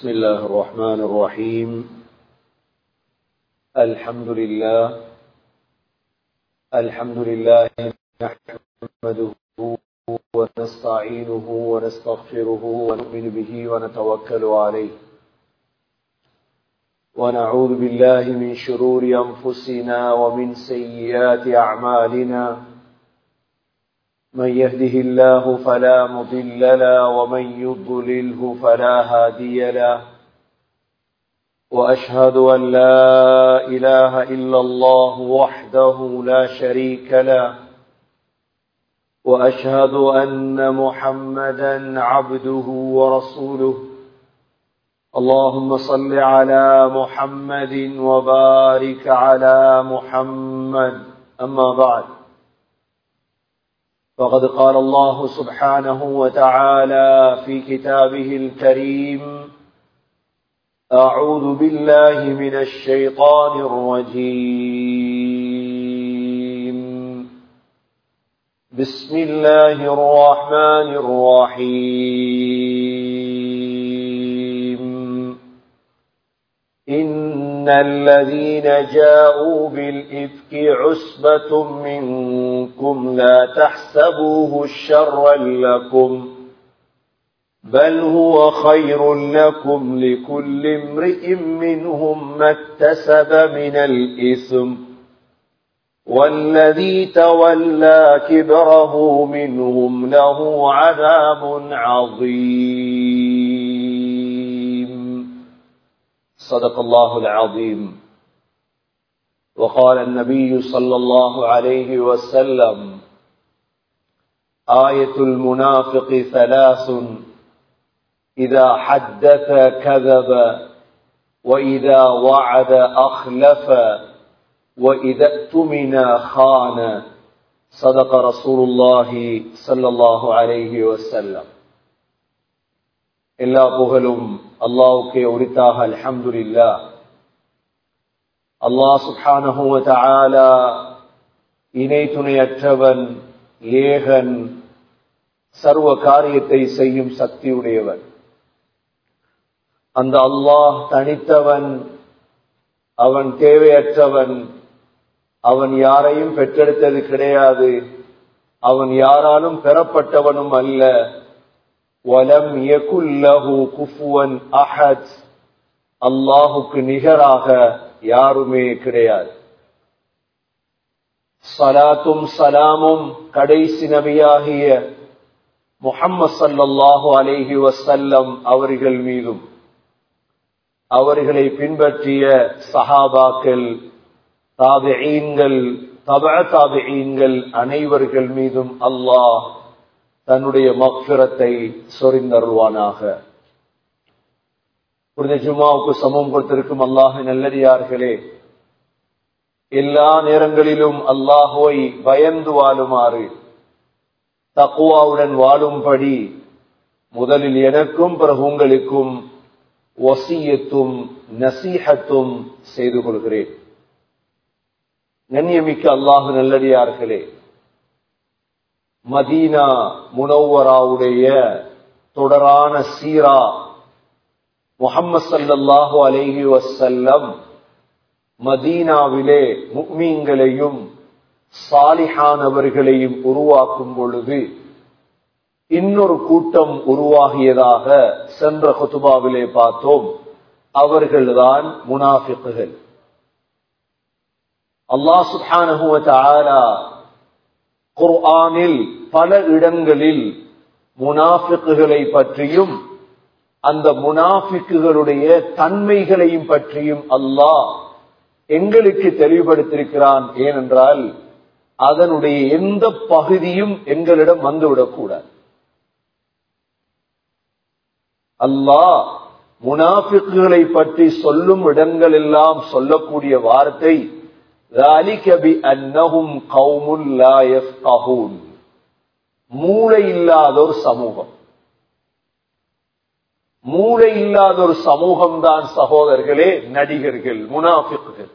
بسم الله الرحمن الرحيم الحمد لله الحمد لله نحمده ونستعينه ونستغفره ونؤمن به ونتوكل عليه ونعوذ بالله من شرور أنفسنا ومن سيئات أعمالنا من يهده الله فلا مضل له ومن يضلله فلا هادي له وأشهد أن لا إله إلا الله وحده لا شريك له وأشهد أن محمدا عبده ورسوله اللهم صل على محمد وبارك على محمد أما بعد فقد قال الله سبحانه وتعالى في كتابه الكريم أعوذ بالله من الشيطان الرجيم بسم الله الرحمن الرحيم إن الذين جاءوا بالإفك عصبة منكم لا تحسبوه شرا لكم بل هو خير لكم لكل امرئ منهم ما اكتسب من الإثم والذي تولى كبره منهم له عذاب عظيم صدق الله العظيم وقال النبي صلى الله عليه وسلم آية المنافق ثلاث إذا حدث كذب وإذا وعد أخلف وإذا اؤتمن خان صدق رسول الله صلى الله عليه وسلم எல்லா புகழும் அல்லாவுக்கே உரித்தாக அல்ஹம்துலில்லா அல்லாஹ் சுப்ஹானஹு வ தஆலா இணை துணையற்றவன் ஏகன் சர்வ காரியத்தை செய்யும் சக்தியுடையவன் அந்த அல்லாஹ் தனித்தவன் அவன் தேவையற்றவன் அவன் யாரையும் பெற்றெடுத்தது கிடையாது அவன் யாராலும் பெறப்பட்டவனும் அல்ல வலம் யகுல்லஹு குஃபுவன் அஹத் அல்லாஹுக்கு நிகராக யாருமே கிடையாது சலாத்தும் சலாமும் கடைசி நபியாகிய முஹம்மது சல்லல்லாஹு அலைஹி வசல்லம் அவர்கள் மீதும் அவர்களை பின்பற்றிய சஹாபாக்கள் தாபிஈன்கள் தப தாபிஈன்கள் அனைவர்கள் மீதும் அல்லாஹ் தன்னுடைய மக்பிரத்தை சொரிந்தருள்வானாக புரித ஜுமாவுக்கு சமம் கொடுத்திருக்கும் அல்லாஹ் நல்லடியார்களே எல்லா நேரங்களிலும் அல்லாஹோய் பயந்து வாழுமாறு தக்குவாவுடன் வாழும்படி முதலில் எனக்கும் பிறகு உங்களுக்கும் வசியத்தும் நசீகத்தும் செய்து கொள்கிறேன் கண்ணியமிக்க அல்லாஹு நல்லடியார்களே மதீனா முனவராவுடைய தொடரான சீரா முகம்மது சல்லாஹூ அலேஹி வசல்லம் மதீனாவிலே முக்மீன்களையும் சாலிஹானவர்களையும் உருவாக்கும் பொழுது இன்னொரு கூட்டம் உருவாகியதாக சென்ற குத்துபாவிலே பார்த்தோம் அவர்கள்தான் முனாஃபிக்குகள் அல்லாஹ் சுஹானஹுவ குர்ஆனில் பல இடங்களில் முனாஃபிக்குகளை பற்றியும் அந்த முனாஃபிக்குகளுடைய தன்மைகளையும் பற்றியும் அல்லாஹ் எங்களுக்கு தெளிவுபடுத்திருக்கிறான் ஏனென்றால் அதனுடைய எந்த பகுதியும் எங்களிடம் வந்துவிடக்கூடாது அல்லாஹ் முனாஃபிக்குகளை பற்றி சொல்லும் இடங்கள் எல்லாம் சொல்லக்கூடிய வார்த்தை மூளை இல்லாத ஒரு சமூகம் மூளை இல்லாத ஒரு சமூகம் தான் சகோதரர்களே நடிகர்கள் முனாஃபிக்குகள்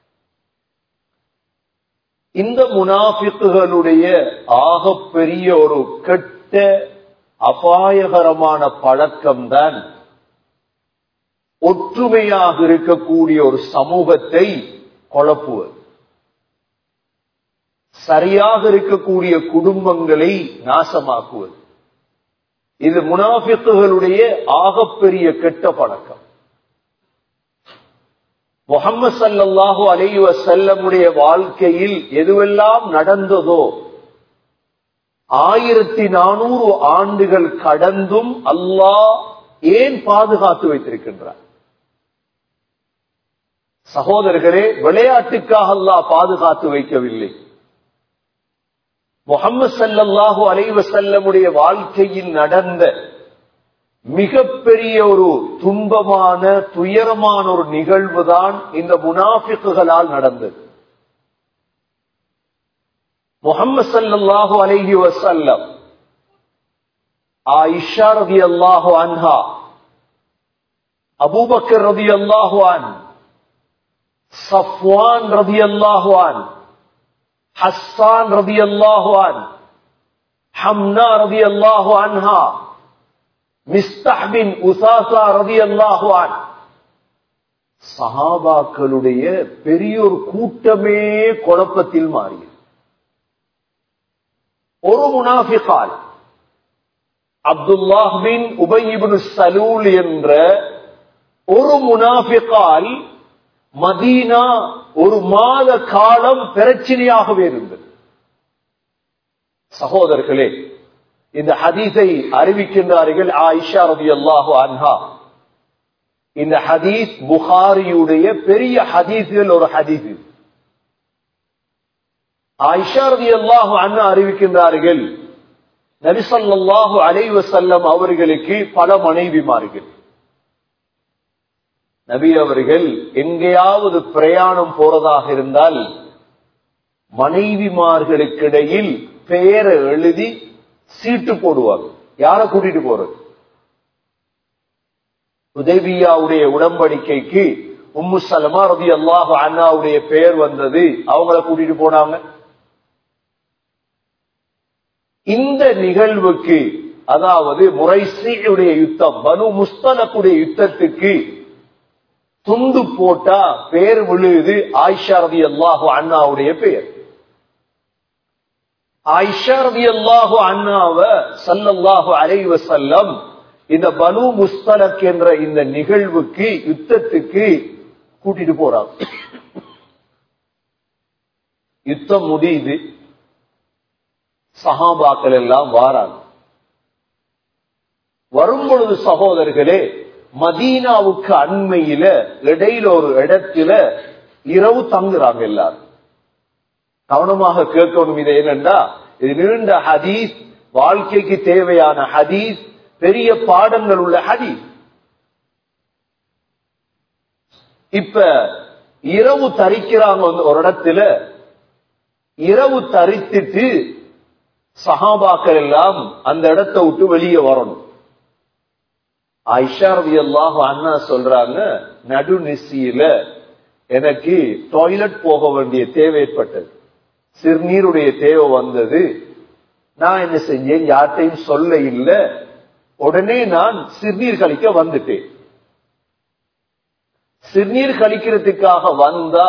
இந்த முனாஃபிக்குகளுடைய ஆகப்பெரிய ஒரு கெட்ட அபாயகரமான பழக்கம்தான் ஒற்றுமையாக இருக்கக்கூடிய ஒரு சமூகத்தை குழப்புவது சரியாக இருக்கக்கூடிய குடும்பங்களை நாசமாக்குவது இது முனாஃபிக்குகளுடைய ஆகப்பெரிய கெட்ட பழக்கம் முகமது சல்லாஹு அலைவ செல்லமுடைய வாழ்க்கையில் எதுவெல்லாம் நடந்ததோ ஆயிரத்தி நானூறு ஆண்டுகள் கடந்தும் அல்லாஹ் ஏன் பாதுகாத்து வைத்திருக்கின்றார் சகோதரர்களே விளையாட்டுக்காக அல்லாஹ் பாதுகாத்து வைக்கவில்லை முகமது சல்லாஹு அலைவ செல்லமுடைய வாழ்க்கையில் நடந்த மிகப்பெரிய ஒரு துன்பமான துயரமான ஒரு நிகழ்வு தான் இந்த முனாஃபிக்குகளால் நடந்தது முகமது சல்லாஹு அலைஹி வசல்லம் ஆயிஷா ரதி அல்லாஹு அன்ஹா அபூபக்கர் ரதி அல்லாஹு அன் சஃப்வான் ரதி அல்லாஹு அன் ஹஸ்ஸான் ரதி அல்லாஹு அன் ஹம்னா ரதி அல்லாஹு அன்ஹா மிஸ்தஹ்பின் உசாசா ரதி அல்லாஹு அன் சஹாபாக்களுடைய பெரிய ஒரு கூட்டமே குழப்பத்தில் மாறியது ஒரு முனாஃபிகால் அப்துல்லாஹ் பின் உபயிபின் சலூல் என்ற ஒரு முனாஃபிகால் மதீனா ஒரு மாத காலம் பிரச்சனையாகவே இருந்தது சகோதரர்களே இந்த ஹதீஸை அறிவிக்கின்றார்கள் ஆயிஷா ரதி அல்லாஹு அன்ஹா இந்த ஹதீஸ் புகாரியுடைய பெரிய ஹதீஸ்கள் ஒரு ஹதீஸ் ஆயிஷா ரதி அல்லாஹு அண்ணா அறிவிக்கின்றார்கள் நபிசல்லாஹு அலைவ செல்லம் அவர்களுக்கு பல மனைவிமார்கள் நபி அவர்கள் எங்கேயாவது பிரயாணம் போறதாக இருந்தால் மனைவிமார்களுக்கிடையில் பெயரை எழுதி சீட்டு போடுவாங்க யார கூட்டிட்டு போறது உதவியாவுடைய உடன்படிக்கைக்கு உம்மு சலமா ரதி அல்லாஹு அண்ணாவுடைய பெயர் வந்தது அவங்கள கூட்டிட்டு போனாங்க இந்த நிகழ்வுக்கு அதாவது முறைசீடைய யுத்தம் பனு முஸ்தலக்குடைய யுத்தத்துக்கு துண்டு போட்டா பேர் விழுது ஆயிஷா ரதி அல்லாஹு அண்ணாவுடைய பெயர் ஆயிஷா ரதி அல்லாஹு அண்ணாவ சல்லல்லாஹு அலைவ செல்லம் இந்த பனு முஸ்தலக் என்ற இந்த நிகழ்வுக்கு யுத்தத்துக்கு கூட்டிட்டு போறாங்க யுத்தம் முடியுது சஹாபாக்கள் எல்லாம் வாராங்க வரும் பொழுது சகோதரர்களே மதீனாவுக்கு அண்மையில இடையில ஒரு இடத்துல இரவு தங்குறாங்க எல்லாரும் கவனமாக கேட்கணும் இதை என்னண்டா இது நீண்ட ஹதீஸ் வாழ்க்கைக்கு தேவையான ஹதீஸ் பெரிய பாடங்கள் உள்ள ஹதீஸ் இப்ப இரவு தரிக்கிறாங்க ஒரு இடத்துல இரவு தரித்துட்டு சஹாபாக்கள் எல்லாம் அந்த இடத்தை விட்டு வெளியே வரணும் ஐஷா ரவி அல்லாஹ் அண்ணா சொல்றாங்க நடுநிசியில எனக்கு டாய்லெட் போக வேண்டிய தேவை ஏற்பட்டது சிறுநீருடைய தேவை வந்தது நான் என்ன செஞ்சேன் யார்கிட்டையும் சொல்ல இல்லை உடனே நான் சிறுநீர் கழிக்க வந்துட்டேன் சிறுநீர் கழிக்கிறதுக்காக வந்தா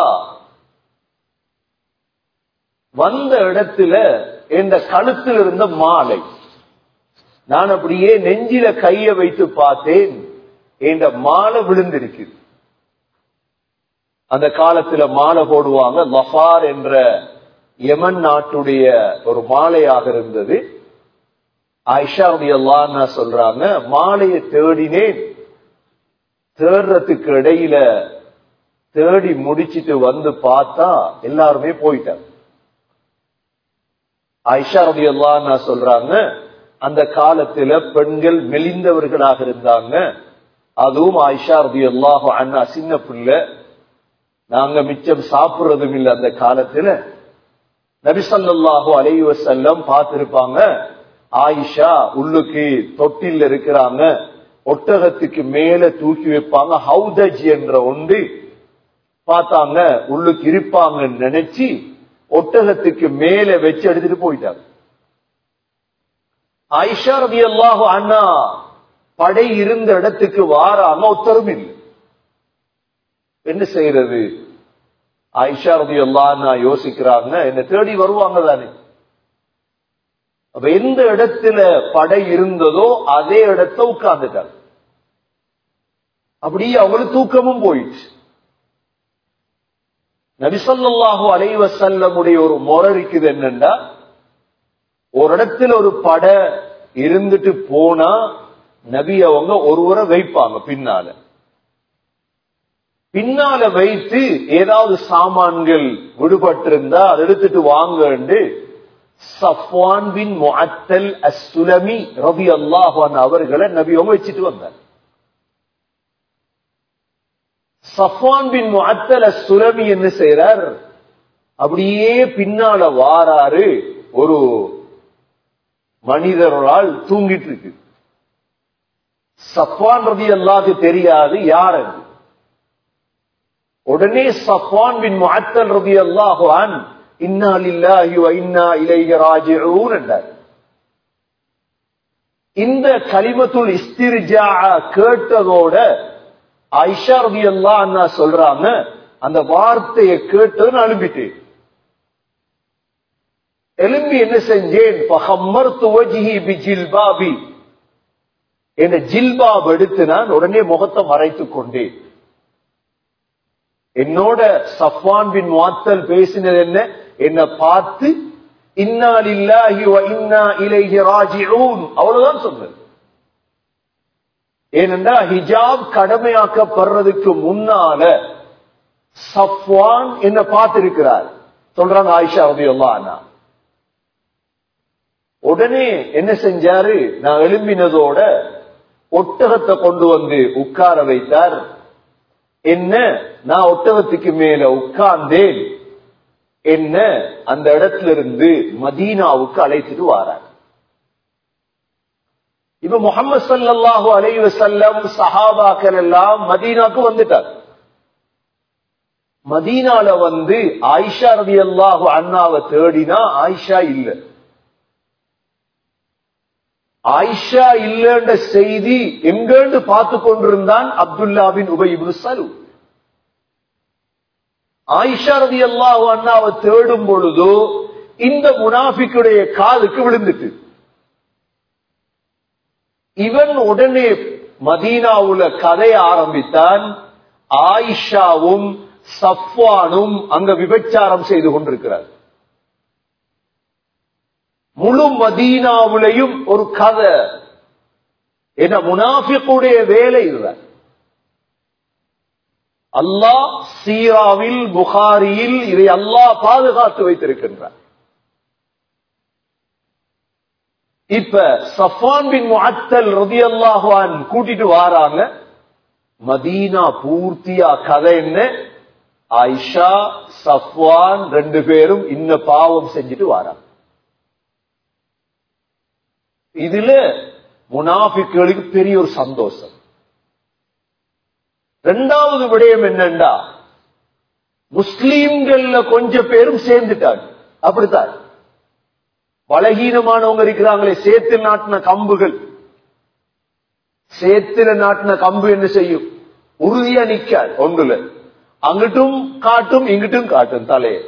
வந்த இடத்துல என்ற கழுத்தில் இருந்த மாலை நான் அப்படியே நெஞ்சில கைய வைத்து பார்த்தேன் என்ற மாலை விழுந்திருக்குது அந்த காலத்துல மாலை போடுவாங்க லஃபார் என்ற யமன் நாட்டுடைய ஒரு மாலையாக இருந்தது ஆயிஷா அல்லா சொல்றாங்க மாலையை தேடினேன் தேடுறதுக்கு இடையில தேடி முடிச்சிட்டு வந்து பார்த்தா எல்லாருமே போயிட்டாங்க ஐஷா ரதி அல்லா சொல்றாங்க அந்த காலத்துல பெண்கள் மெலிந்தவர்களாக இருந்தாங்க அதுவும் ஆயிஷா ரதி அல்லாஹு அண்ணா சின்ன பிள்ளை நாங்க மிச்சம் சாப்பிடுறதும் இல்லை அந்த காலத்துல நபிசல்லாஹு அலைவ செல்லம் பார்த்திருப்பாங்க ஆயிஷா உள்ளுக்கு தொட்டில் இருக்கிறாங்க ஒட்டகத்துக்கு மேல தூக்கி வைப்பாங்க ஹவுதஜ் என்ற ஒன்று பார்த்தாங்க உள்ளுக்கு இருப்பாங்கன்னு நினைச்சு ஒட்டகத்துக்கு மேல வச்சு எடுத்துட்டு போயிட்டாங்க ஐஷா ரவி அல்லாஹு அண்ணா படை இருந்த இடத்துக்கு வாராம ஒத்தரும் இல்லை என்ன செய்யறது ஆயிஷா ரதி எல்லாம் நான் யோசிக்கிறாங்க என்ன தேடி வருவாங்க தானே அப்ப எந்த இடத்துல படை இருந்ததோ அதே இடத்த உட்கார்ந்துட்டாங்க அப்படியே அவங்களுக்கு தூக்கமும் போயிடுச்சு நபிசல்லாஹு அலைவசல்லமுடைய ஒரு முறை இருக்குது என்னன்னா ஒரு இடத்துல ஒரு படை இருந்துட்டு போனா நபி அவங்க ஒருவரை வைப்பாங்க பின்னால பின்னால வைத்து ஏதாவது சாமான்கள் விடுபட்டிருந்தா அதை எடுத்துட்டு வாங்க சஃப்வான் பின் முஅத்தல் அஸ்ஸுலமி ரபி அல்லாஹான் அவர்களை நபி அவங்க வச்சுட்டு வந்தார் சஃப்வான் பின் முஅத்தல் அஸ்ஸுலமி என்ன செய்யறார் அப்படியே பின்னால வாராரு ஒரு மனிதர்களால் தூங்கிட்டு இருக்கு சஃப்வான் ரபி அல்லாஹ்க்கு தெரியாது யார் அது உடனே சஃப்வான் பின் முஅத்தல் ரபி அல்லாஹான் இன்னா லில்லாஹி வ இன்னா இலைஹி ராஜிஊன் என்றார் இந்த கலிமத்துல் இஸ்திர்ஜா கேட்டதோட ஐஷா ரபி அல்லாஹ் அண்ணா சொல்றாங்க அந்த வார்த்தையை கேட்டு நான் எழும்பிட்டேன் எழும்பி என்ன செஞ்சேன் பகம்மர்த்து வஜிஹி பி ஜில்பாபி என்ற ஜில்பாப் எடுத்து நான் உடனே முகத்தை மறைத்துக் கொண்டேன் என்னோட சஃப்வான் பின் முஅத்தல் பேசினது என்ன என்ன பார்த்து இன்னா லில்லாஹி வ இன்னா இலைஹி ராஜிஊன் அவ்வளவுதான் சொன்னது ஏனென்றா ஹிஜாப் கடமையாக்கப்படுறதுக்கு முன்னால சஃப்வான் என்ன பார்த்திருக்கிறார் சொல்றாங்க ஆயிஷா ரதியல்லாஹு உடனே என்ன செஞ்சாரு நான் எழும்பினதோட ஒட்டகத்தை கொண்டு வந்து உட்கார வைத்தார் என்ன நான் ஒட்டகத்துக்கு மேல உட்கார்ந்தேன் என்ன அந்த இடத்துல இருந்து மதீனாவுக்கு அழைத்துட்டு வாரார் இப்ப முகமது சல்லாஹூ அலைவ செல்லம் சஹாபாக்கள் எல்லாம் மதீனாக்கு வந்துட்டார் மதீனால வந்து ஆயிஷா ரதி அல்லாஹு அண்ணாவை தேடினா ஆயிஷா இல்ல ஆயிஷா இல்லன்ற செய்தி எங்கேண்டு பார்த்து கொண்டிருந்தான் அப்துல்லாவின் உபயிபு சலு ஆயிஷா ரதி அல்லாஹு அண்ணாவை தேடும் பொழுதோ இந்த முனாஃபிக்குடைய காதுக்கு விழுந்துட்டு இவன் உடனே மதீனாவுல கதைய ஆரம்பித்தான் ஆயிஷாவும் சஃப்வானும் அங்க விபச்சாரம் செய்து கொண்டிருக்கிறார் முழு மதீனாவுலையும் ஒரு கதை என்ன முனாஃபிக்குடைய வேலை இதுதான் அல்லாஹ் சீராவில் புகாரியில் இதை அல்லாஹ் பாதுகாத்து வைத்திருக்கின்றார் இப்ப சஃபான் பின் முஅத்தல் ரதி அல்லாஹான் கூட்டிட்டு வாராங்க மதீனா பூர்த்தியா கதை என்ன ஆயிஷா சஃப்வான் ரெண்டு பேரும் இன்ன பாவம் செஞ்சுட்டு வாராங்க இதுல முனாஃபிக்களுக்கு பெரிய ஒரு சந்தோஷம் ரெண்டாவது விடயம் என்னண்டா முஸ்லீம்கள்ல கொஞ்சம் பேரும் சேர்ந்துட்டாங்க அப்படித்தான் பலகீனமானவங்க இருக்கிறாங்களே சேத்துல நாட்டின கம்புகள் சேத்துல நாட்டின கம்பு என்ன செய்யும் உறுதியா நிக்காது ஒன்றுல அங்கிட்டும் காட்டும் இங்கிட்டும் காட்டும் தலையை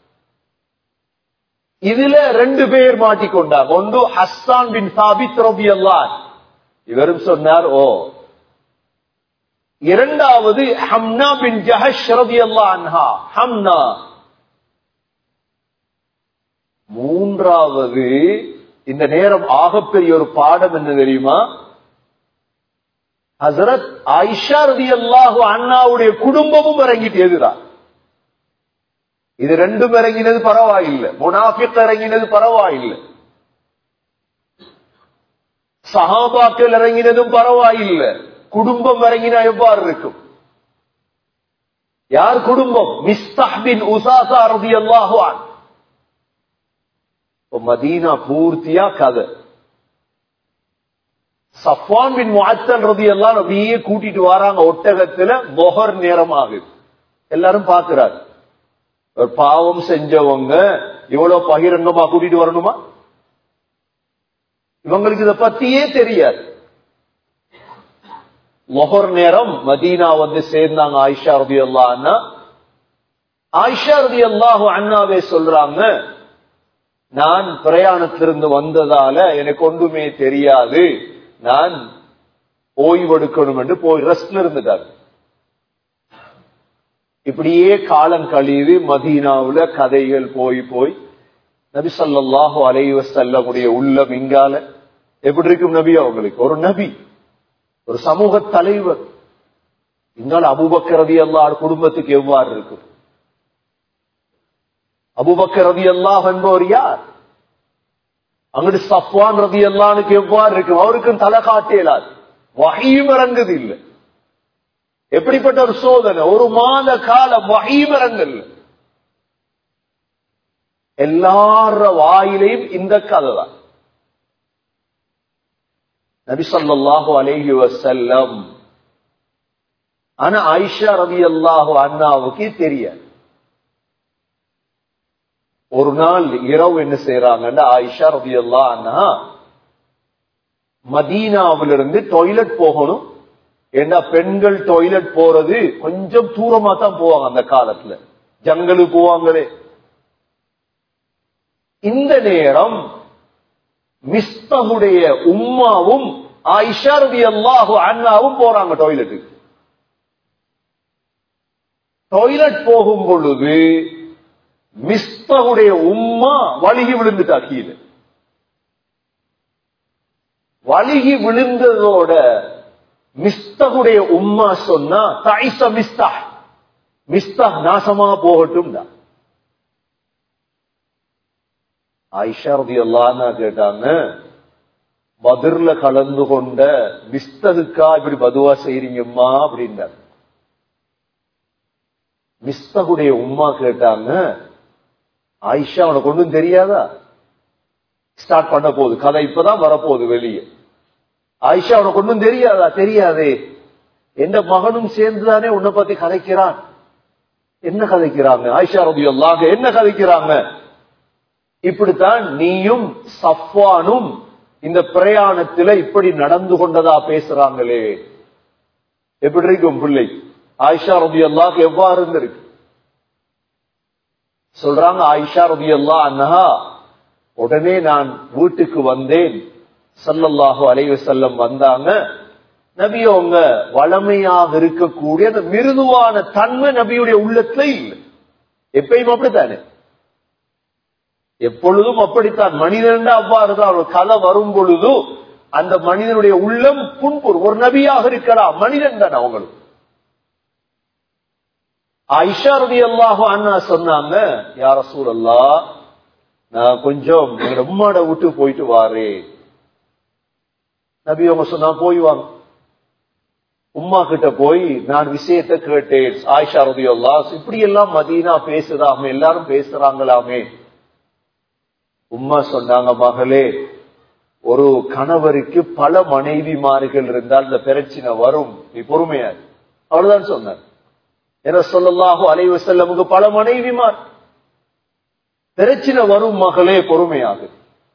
இதுல ரெண்டு பேர் மாட்டிக்கொண்டாங்க ஒன்று ஹஸ்தான் பின் சாபித் ரபி அல்லான் இவரும் சொன்னார் ஓ இரண்டாவது ஹம்னா பின் ஜஹஷ் ரபி அல்லா அன்ஹா ஹம்னா மூன்றாவது இந்த நேரம் ஆகப்பெரிய ஒரு பாடம் என்ன தெரியுமா ஹசரத் ஆயிஷா ரதி அல்லாஹு அண்ணாவுடைய குடும்பமும் இறங்கிட்டு எதுதான் இது ரெண்டும் இறங்கினது பரவாயில்லை முனாஃபிக் இறங்கினது பரவாயில்லை சஹாபாக்கள் இறங்கினதும் பரவாயில்லை குடும்பம் இறங்கினா எவ்வாறு இருக்கும் யார் குடும்பம் மிஸ்தஹ்பின் உசாசா ரதி அல்லாஹுவான் மதீனா பூர்த்தியா கதை சஃபான் பின் முஅத்தல் ரதி எல்லாம் அப்படியே கூட்டிட்டு வராங்க ஒட்டகத்துல மொஹர் நேரம் ஆகுது எல்லாரும் பாக்குறாரு ஒரு பாவம் செஞ்சவங்க இவ்வளவு பகிரங்கமா கூட்டிட்டு வரணுமா இவங்களுக்கு இத பத்தியே தெரியாது லொஹர் நேரம் மதீனா வந்து சேர்ந்தாங்க ஆயிஷா ரதி அல்லா அண்ணா ஆயிஷா ரதி அல்லாஹு அண்ணாவே சொல்றாங்க நான் பிரயாணத்திலிருந்து வந்ததால எனக்கு ஒன்றுமே தெரியாது நான் ஓய்வெடுக்கணும் என்று போய் ரெஸ்ட்ல இருந்துட்டார் இப்படியே காலம் கழியுது மதீனாவுல கதைகள் போய் போய் நபி ஸல்லல்லாஹு அலைஹி வஸல்லமுடைய உள்ளம் இங்கால எப்படி இருக்கும் நபி அவங்களுக்கு ஒரு நபி ஒரு சமூக தலைவர் இங்கால அபூபக்கர் ரலியல்லாஹு குடும்பத்துக்கு எவ்வாறு இருக்கும் அபூபக்கர் ரலியல்லாஹு என்பவர் யார் அங்கிட்டு சஃப்வான் ரலியல்லாஹுக்கு எவ்வாறு இருக்கும் அவருக்கும் தலை காட்டேலாது வஹீம் இறங்குது இல்லை எப்படிப்பட்ட ஒரு சோதனை ஒரு மாத காலம் வஹீம் இறங்கல் எல்லார வாயிலையும் இந்த கதை தான் நபி ஸல்லல்லாஹு அலைஹி வஸல்லம் ஆனா ஆயிஷா ரலியல்லாஹு அண்ணாவுக்கு தெரியாது ஒரு நாள் இரவு என்ன செய்யறாங்கன்னா ஆயிஷா ரலியல்லாஹு அண்ணா மதீனாவிலிருந்து டாய்லெட் போகணும் ஏன்னா பெண்கள் டாய்லெட் போறது கொஞ்சம் தூரமா தான் போவாங்க அந்த காலத்துல ஜங்கலு போவாங்களே இந்த நேரம் மிஸ்தகுடைய உம்மாவும் ஆயிஷா ரதி அல்லாஹு அண்ணாவும் போறாங்க டாய்லெட்டுக்கு டாய்லெட் போகும் பொழுது மிஸ்தகுடைய உம்மா வழுகி விழுந்துட்டா கீழே வழுகி விழுந்ததோட மிஸ்தகுடைய உம்மா சொன்னா தாய்ச மிஸ்தா மிஸ்தா நாசமா போகட்டும் ஆயிஷா ரதி அல்லான்னு கேட்டாங்க பதிர்ல கலந்து கொண்ட மிஸ்தகுக்கா இப்படி பதுவா செய்றீங்கம்மா அப்படின்னாரு மிஸ்தகுடைய உம்மா கேட்டாங்க ஆயிஷா உனக்கு ஒண்ணும் தெரியாதா ஸ்டார்ட் பண்ண போகுது கதை இப்பதான் வரப்போகுது வெளியே ஆயிஷா உனக்கு ஒண்ணும் தெரியாதா தெரியாதே எந்த மகனும் சேர்ந்துதானே உன்னை பத்தி கதைக்கிறான் என்ன கதைக்கிறாங்க ஆயிஷா ரபி அல்லாஹ் என்ன கதைக்கிறாங்க இப்படித்தான் நீயும் சஃப்வானும் இந்த பிரயாணத்துல இப்படி நடந்து கொண்டதா பேசுறாங்களே எப்படி இருக்கும் பிள்ளை ஆயிஷா ரபி அல்லாஹ் எவ்வாறு இருந்திருக்கு சொல்றாங்க ஆயிஷா ரபி அல்லா அண்ணா உடனே நான் வீட்டுக்கு வந்தேன் சல்லல்லாஹு அலைவ செல்லம் வந்தாங்க நபி அவங்க வளமையாக இருக்கக்கூடிய அந்த மிருதுவான தன்மை நபியுடைய உள்ளத்துல இல்லை எப்பயும் அப்படித்தானே எப்பொழுதும் அப்படித்தான் மனிதன் அவ்வாறு தான் ஒரு கதை வரும் பொழுது அந்த மனிதனுடைய உள்ளம் புண்புறு ஒரு நபியாக இருக்கலாம் மனிதன் தான் அவங்களும் ஐஷா ரதி அல்லாஹு அண்ணா சொன்னாங்க யார சூழல்லா நான் கொஞ்சம் எங்க அம்மாட விட்டு போயிட்டு வாரேன் நபி அவங்க சொன்னா போய் வாங்க உம்மா கிட்ட போய் நான் விஷயத்தை கேட்டேன் ஆயிஷா ரதியுல்லா இப்படி எல்லாம் மதீனா பேசுதாமே எல்லாரும் பேசுறாங்களாமே உம்மா சொன்னாங்க மகளே ஒரு கணவருக்கு பல மனைவிமார்கள் இருந்தால் இந்த பிரச்சனை வரும் நீ பொறுமையா அவ்வளவுதான் சொன்னார் என்ன சொல்லலாகும் அலைவ செல்லமுக்கு பல மனைவிமார் பிரச்சனை வரும் மகளே பொறுமையாக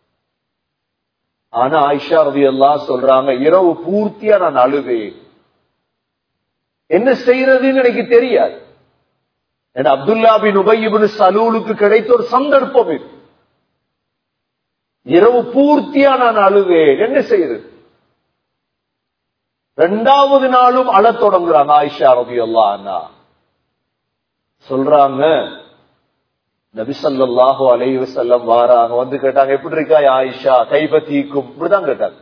ஆனா ஆயிஷா ரவி எல்லாம் சொல்றாங்க இரவு பூர்த்தியா நான் அழுவேன் என்ன செய்யறதுன்னு எனக்கு தெரியாது அப்துல்லா பின் உபயிபின் சலூலுக்கு கிடைத்த ஒரு சந்தர்ப்பம் இது இரவு பூர்த்தியா நான் அழுவேன் என்ன செய்யறது ரெண்டாவது நாளும் அழத் தொடங்குறாங்க ஆயிஷா ரவி அண்ணா சொல்றாங்க நபிசல்லாஹு அலைவு செல்லம் வாராங்க வந்து கேட்டாங்க எப்படி இருக்கா ஆயிஷா கைபத்தீக்கும் இப்படிதான் கேட்டாங்க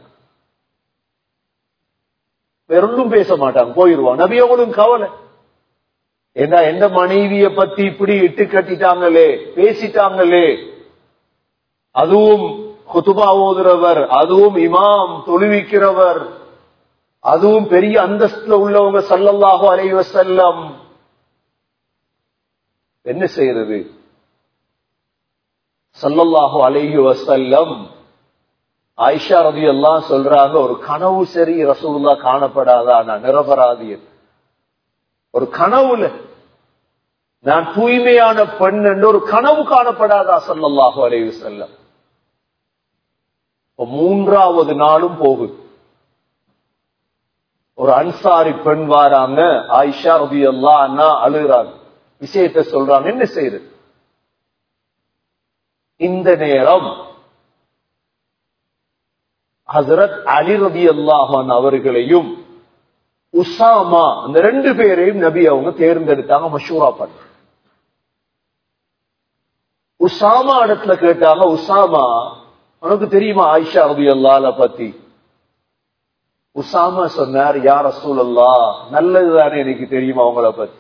வேறொன்றும் பேச மாட்டாங்க போயிருவான் நபியவங்களும் கவலை ஏன்னா எந்த மனைவிய பத்தி இப்படி இட்டு கட்டிட்டாங்களே பேசிட்டாங்களே அதுவும் குத்துபா ஓதுறவர் அதுவும் இமாம் தொழுவிக்கிறவர் அதுவும் பெரிய அந்தஸ்துல உள்ளவங்க சல்லல்லாஹு அலைவ செல்லம் என்ன செய்யறது சல்லல்லாஹு அலைஹி வசல்லம் ஆயிஷா ரதி எல்லாம் சொல்றாங்க ஒரு கனவு சரி ரசூல்லா காணப்படாதா நான் நிரபராதியன் ஒரு கனவுல நான் தூய்மையான பெண் என்று ஒரு கனவு காணப்படாதா சல்லல்லாஹு அலைஹி வசல்லம் மூன்றாவது நாளும் போகுது ஒரு அன்சாரி பெண் வாராங்க ஆயிஷா ரபி அல்லா அண்ணா அழுகிறாங்க விஷயத்த சொல்றாங்க என்ன செய்யுது இந்த நேரம் ஹசரத் அலி ரபி அல்லாஹான் அவர்களையும் உசாமா அந்த ரெண்டு பேரையும் நபி அவங்க தேர்ந்தெடுத்தாங்க மஷூரா பண்ண உசாமா இடத்துல கேட்டாங்க உசாமா உனக்கு தெரியுமா ஆயிஷா ரபி அல்லால பத்தி உசாமா சொன்னார் யார் ரசூல் அல்லா நல்லதுதானே எனக்கு தெரியுமா அவங்கள பத்தி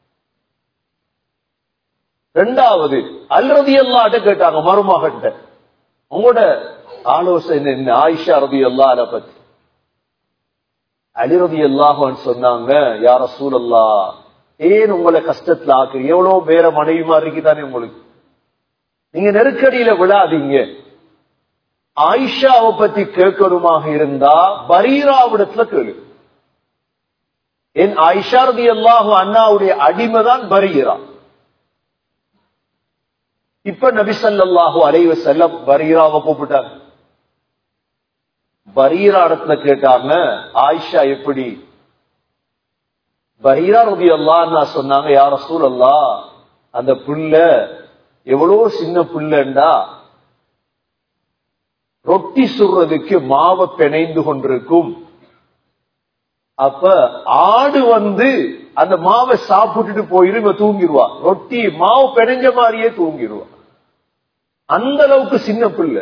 ரெண்டாவது அல்ரதி அல்லாட்ட கேட்டாங்க மருமகன்ட்ட உங்களோட ஆலோசனை என்ன ஆயிஷா ரபி அல்லால பத்தி அலிரதி அல்லாஹன் சொன்னாங்க யார சூழல்லா ஏன் உங்களை கஷ்டத்துல ஆக்கு எவ்வளவு பேர மனைவிமா இருக்குதானே உங்களுக்கு நீங்க நெருக்கடியில விழாதீங்க ஆயிஷாவை பத்தி கேட்கணுமாக இருந்தா பரீராவிடத்துல கேளு என் ஆயிஷா ரதி அல்லாஹு அண்ணாவுடைய அடிமைதான் பரீரா இப்ப நபிசல்லாஹு அலைவ செல்ல பரீராவை கூப்பிட்டாங்க பரீரா இடத்துல கேட்டாங்க ஆயிஷா எப்படி பரீரா ரபி அல்லா சொன்னாங்க யார சூழல்லா அந்த புள்ள எவ்வளவு சின்ன புள்ளண்டா ரொட்டி சுடுறதுக்கு மாவை பிணைந்து கொண்டிருக்கும் அப்ப ஆடு வந்து அந்த மாவை சாப்பிட்டுட்டு போயிரு இவ தூங்கிடுவா ரொட்டி மாவு பிணைஞ்ச மாதிரியே தூங்கிடுவா அந்த அளவுக்கு சின்ன பிள்ளை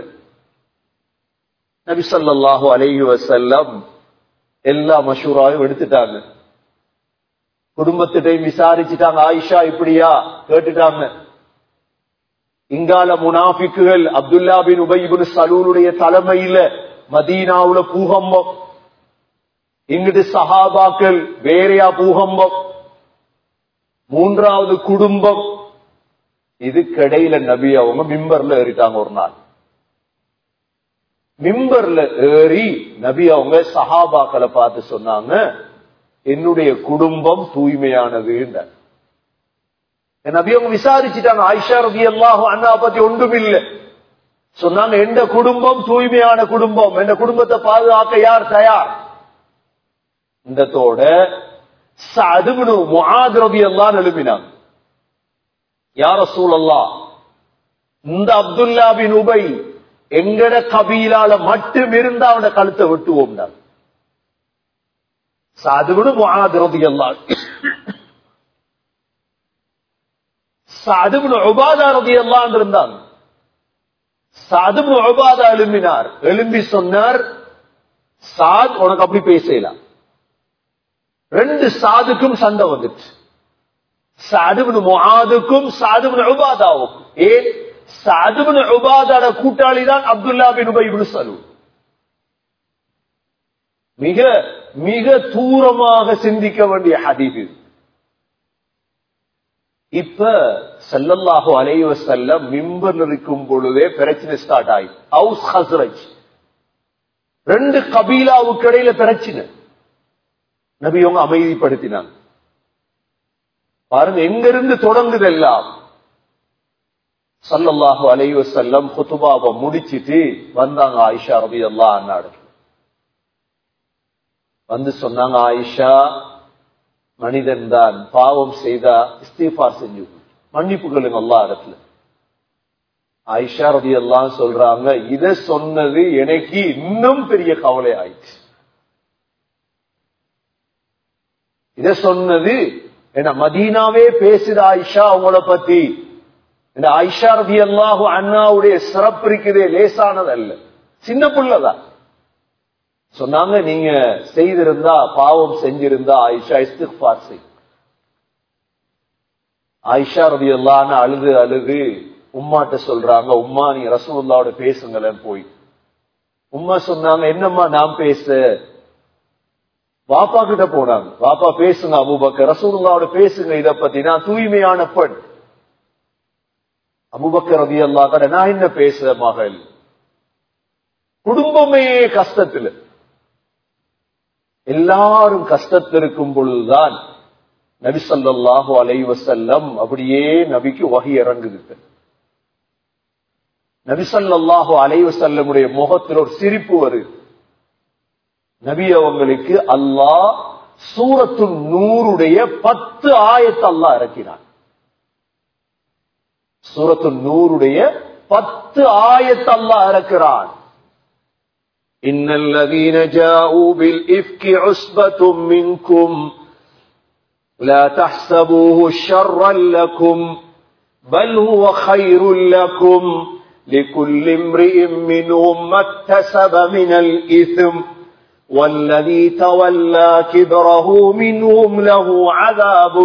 நபிசல்லாஹு அலைஹி வசல்லம் எல்லா மஷூராவும் எடுத்துட்டாங்க குடும்பத்திட்டையும் விசாரிச்சுட்டாங்க ஆயிஷா இப்படியா கேட்டுட்டாங்க இங்கால முனாபிக்குகள் அப்துல்லா பின் உபயிபுன் சலூலுடைய தலைமையில மதீனாவுல பூகம்பம் இங்கிட்டு சஹாபாக்கள் வேறையா பூகம்பம் மூன்றாவது குடும்பம் இதுக்கிடையில நபி அவங்க மிம்பர்ல ஏறிட்டாங்க ஒரு நாள் மிம்பர்ல ஏறி நபி அவங்க சஹாபாக்களை பார்த்து சொன்னாங்க என்னுடைய குடும்பம் தூய்மையானது நபி அவங்க விசாரிச்சுட்டாங்க ஆயிஷா ரபி அல்லாஹும் அண்ணா பத்தி ஒன்றும் இல்லை சொன்னாங்க எந்த குடும்பம் தூய்மையான குடும்பம் எந்த குடும்பத்தை பாதுகாக்க யார் தயார் இந்தத்தோட சதுமனு முகாத் ரபி எல்லாம் எழுப்பினாங்க யார சூழல்லா இந்த அப்துல்லா பின் உபை எங்கட கபீலால மட்டும் இருந்தா அவன கழுத்தை வெட்டுவோம் சாதுகுடு முகாதிரதி எல்லாம் சாதுகுடு உபாதாரதி எல்லாம் இருந்தாங்க சாதுபு உபாதா எழும்பினார் எழும்பி சொன்னார் சாத் உனக்கு அப்படி பேசலாம் ரெண்டு சாதுக்கும் சண்டை வந்துச்சு சாதுபின் முகாதுக்கும் சாதுபின் உபாதாவுக்கும் ஏன் சாதுபின் உபாதாட கூட்டாளி தான் அப்துல்லா பின் உபைபின் சலூ மிக மிக தூரமாக சிந்திக்க வேண்டிய ஹதீஸ் இப்ப செல்லல்லாஹு அலைவ செல்ல மிம்பர் இருக்கும் பொழுதே பிரச்சனை ஸ்டார்ட் ஆகி ஹவுஸ் ஹசரஜ் ரெண்டு கபீலாவுக்கு இடையில பிரச்சனை நபி அவங்க அமைதிப்படுத்தினாங்க பாருங்க எங்கிருந்து தொடங்குது எல்லாம் சல்லல்லாஹு அலைவ செல்லம் குத்துபாவை முடிச்சிட்டு வந்தாங்க ஆயிஷா ரபி அல்லா அண்ணாடு வந்து சொன்னாங்க ஆயிஷா மனிதன் தான் பாவம் செய்தா இஸ்தீஃபார் செஞ்சு மன்னிப்புகளுங்க எல்லா இடத்துல ஆயிஷா ரதி எல்லாம் சொல்றாங்க இத சொன்னது எனக்கு இன்னும் பெரிய கவலை ஆயிடுச்சு இத சொன்னது என்ன மதீனாவே பேசுது ஆயிஷா அவங்கள பத்தி இந்த ஆயிஷா ரதி அல்லாஹு அண்ணாவுடைய சிறப்பு இருக்குதே லேசானது அல்ல சின்ன புள்ளதான் சொன்னாங்க நீங்க செய்திருந்தா பாவம் செஞ்சிருந்தா ஆயிஷா இஸ்திஃபார் செய் ஆயிஷா ரவி அல்லான்னு அழுது அழுது உம்மாட்ட சொல்றாங்க உம்மா நீ ரசூல்லாவோட பேசுங்களேன் போய் உம்மா சொன்னாங்க என்னம்மா நான் பேச பாப்பா கிட்ட போனாங்க பாப்பா பேசுங்க அபுபக்கர் ரசூல்லாவோட பேசுங்க இத பத்தி நான் தூய்மையான பெண் அபுபக்கர் ரவி அல்லா கடை நான் என்ன பேச மகள் குடும்பமே கஷ்டத்துல எல்லாரும் கஷ்டத்திருக்கும் பொழுதுதான் நபி சொல்லாஹு அலைவசல்லம் அப்படியே நபிக்கு வகை இறங்குது நபி சொல்லாஹு அலைவசல்லமுடைய முகத்தில் ஒரு சிரிப்பு வருது நபி அவங்களுக்கு அல்லாஹ் சூரத்து நூறுடைய பத்து ஆயத்தை அல்லாஹ் இறக்கினான் சூரத்து நூறுடைய பத்து ஆயத்தை அல்லாஹ் இறக்கிறான் إن الذين جاءوا بالإفك عصبة منكم لا تحسبوه شرا لكم بل هو خير لكم لكل امرئ منهم ما اكتسب من الإثم والذي تولى كبره منهم له عذاب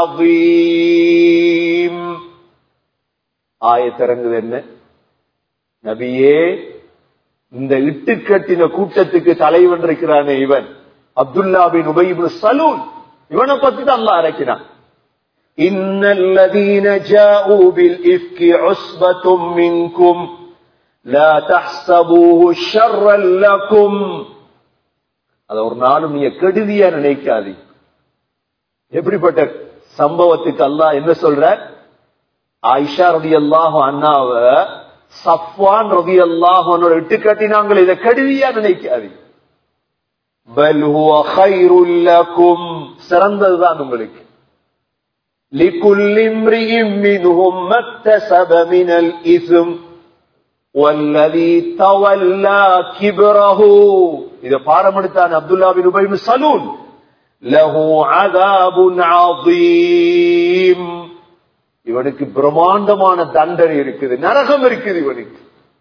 عظيم آية ترنجد என்ன நபியே இந்த இட்டு கட்டின கூட்டத்துக்கு தலைவன் இருக்கிறானே இவன் அப்துல்லா பின் உபயிபு சலூன் இவனை பத்தி தான் அல்லாஹ் இறக்கினான் إن الذين جاءوا بالإفك عصبة منكم لا تحسبوه شرا لكم அத ஒரு நாளும் நீங்க கெடுதியா நினைக்காதீங்க எப்படிப்பட்ட சம்பவத்துக்கு அல்லாஹ் என்ன சொல்ற ஆயிஷா ரதி அல்லாஹ் அண்ணாவ சஃப்வான் ரதி அல்லாஹ் இட்டு கட்டினாங்கள் இதை கெடுதியா நினைக்காதீங்க பல் ஹுவ கைருல் லக்கும் சிறந்ததுதான் உங்களுக்கு لكل امرئ منهم ما اكتسب من الإثم والذي تولى كبره إذا بارمدتان عبد الله بن أبي بن سلول له عذاب عظيم இவனுக்கு பிரம்மாண்டமான தண்டனை இருக்குது நரகம் இருக்குது இவனுக்கு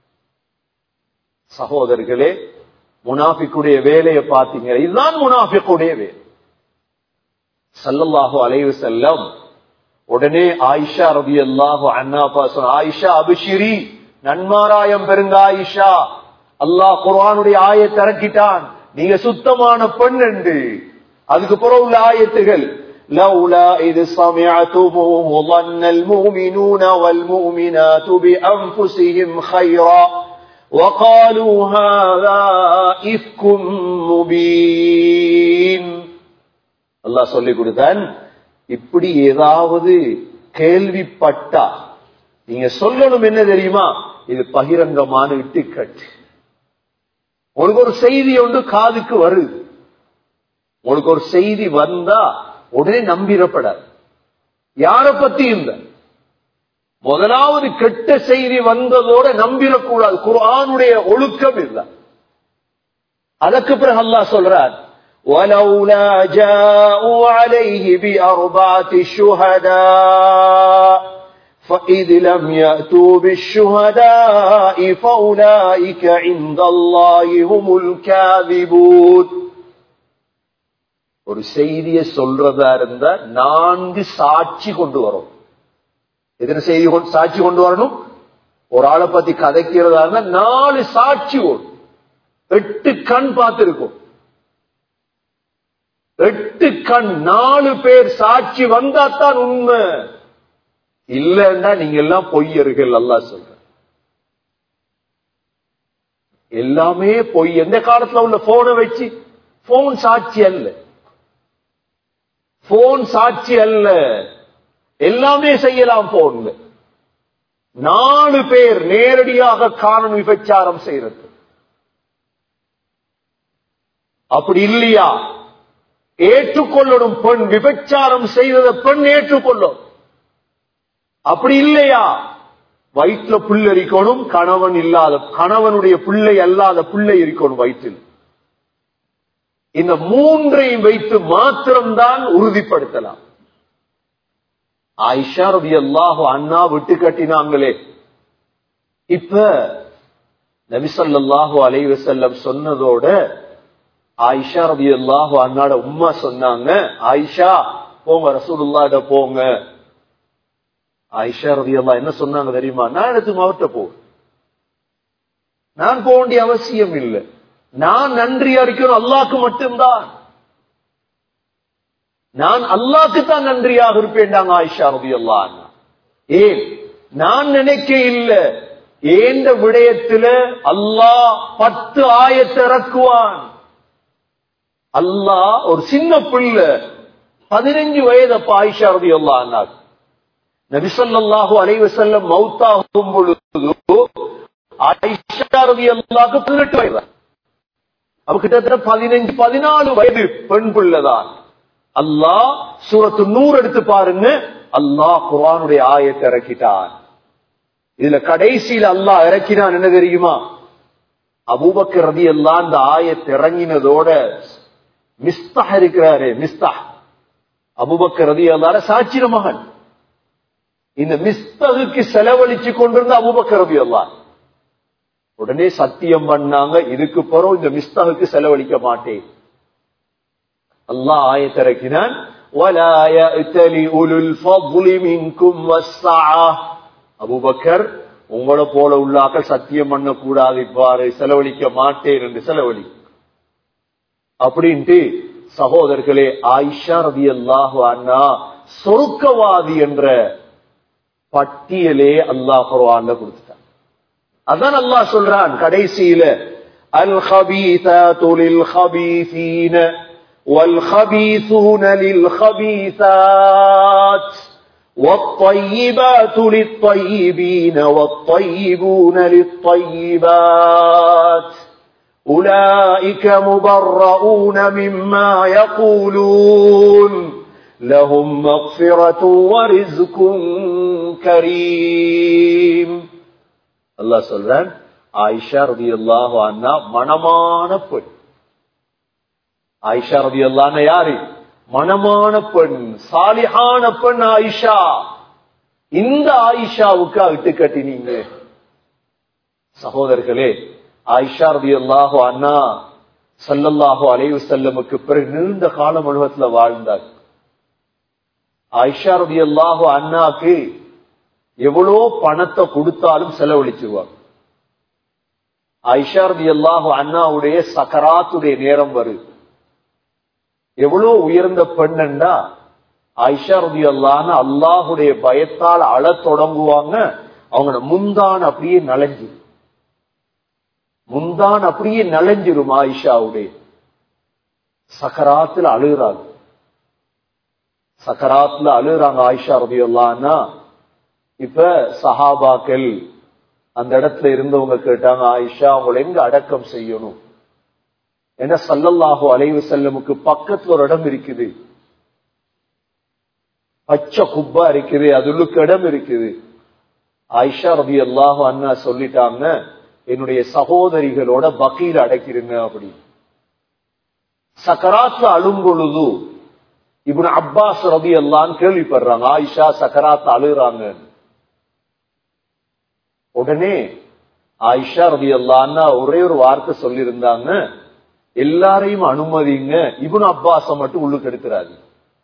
சகோதரர்களே முனாஃபிக்குடைய வேலையை பார்த்தீங்க இதுதான் முனாஃபிக்குடைய வேலை சல்லல்லாஹு அலைவு செல்லம் உடனே ஆயிஷா ரபி அல்லாஹு அண்ணா சொன்ன ஆயிஷா அபிஷிரி நன்மாராயம் பெருங்க ஆயிஷா அல்லாஹ் குர்ஆனுடைய ஆயத்தை இறக்கிட்டான் நீங்க சுத்தமான பெண் என்று அதுக்கு பிறகு உள்ள ஆயத்துகள் لولا إذ سمعتموه ظن المؤمنون والمؤمنات بأنفسهم خيرا وقالوا هذا إفك مبين அல்லாஹ் சொல்லிக் கொடுத்தான் இப்படி ஏதாவது கேள்விப்பட்டா நீங்க சொல்லணும் என்ன தெரியுமா இது பகிரங்கமான இட்டுக்கட்டு உங்களுக்கு ஒரு செய்தி ஒன்று காதுக்கு வருது உங்களுக்கு ஒரு செய்தி வந்தா உடனே நம்பிடப்படாது யார பத்தி இல்ல முதலாவது கெட்ட செய்தி வந்ததோட நம்பிடக்கூடாது குர்ஆனுடைய ஒழுக்கம் இல்லை அதற்கு பிறகு அல்லாஹ் சொல்றார் ولولا جاءوا عليه بأربعة شهداء فإذ لم يأتوا بالشهداء فأولئك عند الله هم الكاذبون ஒரு செய்தியை சொல்றதா இருந்தா நான்கு சாட்சி கொண்டு வரும் எத்தனை செய்தி சாட்சி கொண்டு வரணும் ஒரு ஆளை பத்தி கதைக்கிறதா இருந்தா நாலு சாட்சி வரும் எட்டு கண் பார்த்திருக்கும் எட்டு கண் நாலு பேர் சாட்சி வந்தாத்தான் உண்மை இல்லன்னா நீங்க எல்லாம் பொய்யர்கள் அல்லா சொல்ற எல்லாமே பொய் எந்த காலத்துல உள்ள போனை வச்சு போன் சாட்சி அல்ல போன் சாட்சி அல்ல எல்லாமே செய்யலாம் போன்ல நாலு பேர் நேரடியாக காணன் விபச்சாரம் செய்யறது அப்படி இல்லையா ஏற்றுக்கொள்ளணும் பெண் விபச்சாரம் செய்தத பெண் ஏற்றுக்கொள்ளும் அப்படி இல்லையா வயிற்றுல புல் இருக்கணும் கணவன் இல்லாத கணவனுடைய பிள்ளை அல்லாத பிள்ளை இருக்கணும் வயிற்றில் இந்த மூன்றையும் வைத்து மாத்திரம்தான் உறுதிப்படுத்தலாம் ஆயிஷா ரவி அல்லாஹு அண்ணா விட்டு கட்டினாங்களே இப்ப நபிசல்லாஹு அலைவசல்லம் சொன்னதோட ஆயிஷா ரபி அல்லாஹு அண்ணாட உம்மா சொன்னாங்க ஆயிஷா போங்க ரசூலுல்லாட போங்க ஆயிஷா ரபி அல்லா என்ன சொன்னாங்க தெரியுமா நான் எடுத்து மாவட்ட போ நான் போக வேண்டிய அவசியம் இல்லை நான் நன்றி அறிக்கணும் அல்லாக்கு மட்டும்தான் நான் அல்லாக்கு தான் நன்றியாக இருப்பேன்டாங்க ஆயிஷா ரபி அல்லா அண்ணா ஏன் நான் நினைக்க இல்ல ஏந்த விடயத்துல அல்லாஹ் பத்து ஆயத்தை இறக்குவான் அல்லாஹ் ஒரு சின்ன பிள்ளை பதினஞ்சு வயது ஆயிஷா ரதி அல்லா அண்ணாக்கு நபிசல்லாஹு அலைவசல்லம் மௌத்தாகும் பொழுது ஆயிஷா ரதி அல்லாக்கு பதினெட்டு வயது அவ கிட்டத்தட்ட பதினஞ்சு பதினாலு வயது பெண் பிள்ளைதான் அல்லாஹ் சூரத்து நூறு எடுத்து பாருங்க அல்லாஹ் குர்ஆனுடைய ஆயத்தை இறக்கிட்டான் இதுல கடைசியில் அல்லாஹ் இறக்கினான் என்ன தெரியுமா அபூபக்கர் ரதி எல்லாம் இந்த ஆயத்தை இறங்கினதோட மிஸ்தாஹ் இருக்கிறாரு மிஸ்தாஹ் அபூபக்கர் ரதி அல்லார சாட்சிர மகன் இந்த மிஸ்தகுக்கு செலவழிச்சு கொண்டிருந்த அபூபக்கர் ரதி அல்லா உடனே சத்தியம் பண்ணாங்க இதுக்கு பிறகு இந்த மிஸ்தகுக்கு செலவழிக்க மாட்டேன் அல்லாஹ் ஆயத்திறக்கினான் وَلَا يَأْتَلِ أُولُو الْفَضْلِ مِنْكُمْ وَالسَّعَةِ அபூபக்கர் உங்களை போல உள்ளாக்கள் சத்தியம் பண்ண கூடாது இவ்வாறு செலவழிக்க மாட்டேன் என்று செலவழி அப்படின்ட்டு சகோதரர்களே ஆயிஷா ரதி அல்லாஹு அண்ணா சொருக்கவாதி என்ற பட்டியலே அல்லாஹ் குர்ஆன்ல கொடுத்துட்டான் அதான் அல்லாஹ் சொல்றான் கடைசியில அல் خبيثات للخبيثين والخبيثون للخبيثات والطيبات للطيبين والطيبون للطيبات أولئك مبرؤون مما يقولون لهم مغفرة ورزق كريم الله சொல்றான் ஆயிஷா ரதியல்லாஹு அன்ஹா மனமான பெண் ஆயிஷா ரதியல்லாஹு அன்ஹா யாரு மனமான பெண் சாலிஹான பெண் ஆயிஷா இந்த ஆயிஷாவுக்கு அட்டு கட்டினீங்க சகோதரர்களே ஆயிஷா ரதியல்லாஹு அண்ணா சல்லல்லாஹு அலைவு செல்லமுக்கு பிறகு நீண்ட காலம் உலகத்துல வாழ்ந்தார் ஆயிஷா ரதியல்லாஹு அண்ணாக்கு எவ்வளோ பணத்தை கொடுத்தாலும் செலவழிச்சிருவாங்க ஆயிஷா ரதியல்லாஹு அண்ணாவுடைய சக்கராத்துடைய நேரம் வருது எவ்வளவு உயர்ந்த பெண்ணண்டா ஆயிஷா ரதி அல்லான அல்லாஹுடைய பயத்தால் அழத் தொடங்குவாங்க அவங்க முந்தான் அப்படியே நலஞ்சு முந்தான் அப்படியே நலஞ்சிரும் ஆயிஷாவுடைய சக்கராத்துல அழுகுறாங்க சக்கராத்துல அழுகுறாங்க ஆயிஷா ரதி அல்லான்னா இப்ப சஹாபாக்கள் அந்த இடத்துல இருந்தவங்க கேட்டாங்க ஆயிஷா அவங்களை எங்க அடக்கம் செய்யணும் ஏன்னா சல்லல்லாஹு அலைவு செல்லமுக்கு பக்கத்துல ஒரு இடம் இருக்குது பச்சை குப்பா இருக்குது அதுள்ளுக்கு இடம் இருக்குது ஆயிஷா ரபி அல்லாஹு அண்ணா சொல்லிட்டாங்க என்னுடைய சகோதரிகளோட பக்கீர் அடைக்கிறீங்க அப்படி சக்கராத்துல அழும் பொழுது இப்படி அப்பாஸ் ரபி அல்லான்னு கேள்விப்படுறாங்க ஆயிஷா சக்கராத்துல அழுகுறாங்க உடனே ஆயிஷா ரபி அல்லான்னா ஒரே ஒரு வார்த்தை சொல்லியிருந்தாங்க எல்லாரையும் அனுமதிங்க இவனு அப்பாச மட்டும் உள்ளுக்கு எடுக்கிறாரு